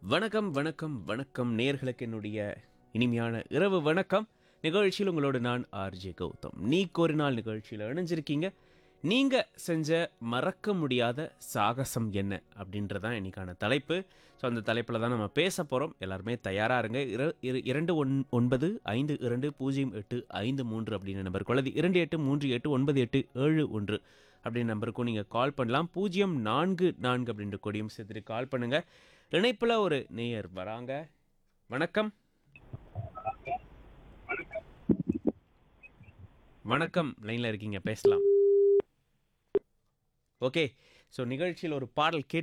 வணக்கம் வணக்கம் வணக்கம் நேர்களுக்கு என்னுடைய இனிமையான இரவு வணக்கம் நிகழ்ச்சியில் உங்களோட நான் ஆர்ஜே கௌதம் நீ ஒரு நாள் நிகழ்ச்சியில் இணைஞ்சிருக்கீங்க நீங்கள் செஞ்ச மறக்க முடியாத சாகசம் என்ன அப்படின்றதான் இன்னைக்கான தலைப்பு ஸோ அந்த தலைப்பில் தான் நம்ம பேச போகிறோம் எல்லாருமே தயாராக இருங்க இர இரு- இரண்டு ஒன் ஒன்பது ஐந்து இரண்டு பூஜ்ஜியம் எட்டு ஐந்து மூன்று அப்படின்னு நம்பருக்கு அல்லது இரண்டு எட்டு மூன்று எட்டு ஒன்பது எட்டு ஏழு ஒன்று அப்படின்னு நம்பருக்கும் நீங்கள் கால் பண்ணலாம் பூஜ்ஜியம் நான்கு நான்கு அப்படின்ற கொடியும் சேர்த்துட்டு கால் பண்ணுங்கள் இணைப்பில் ஒரு நேயர் வராங்க வணக்கம் வணக்கம் லைனில் இருக்கீங்க பேசலாம் ஓகே ஸோ நிகழ்ச்சியில் ஒரு பாடல் கேட்டு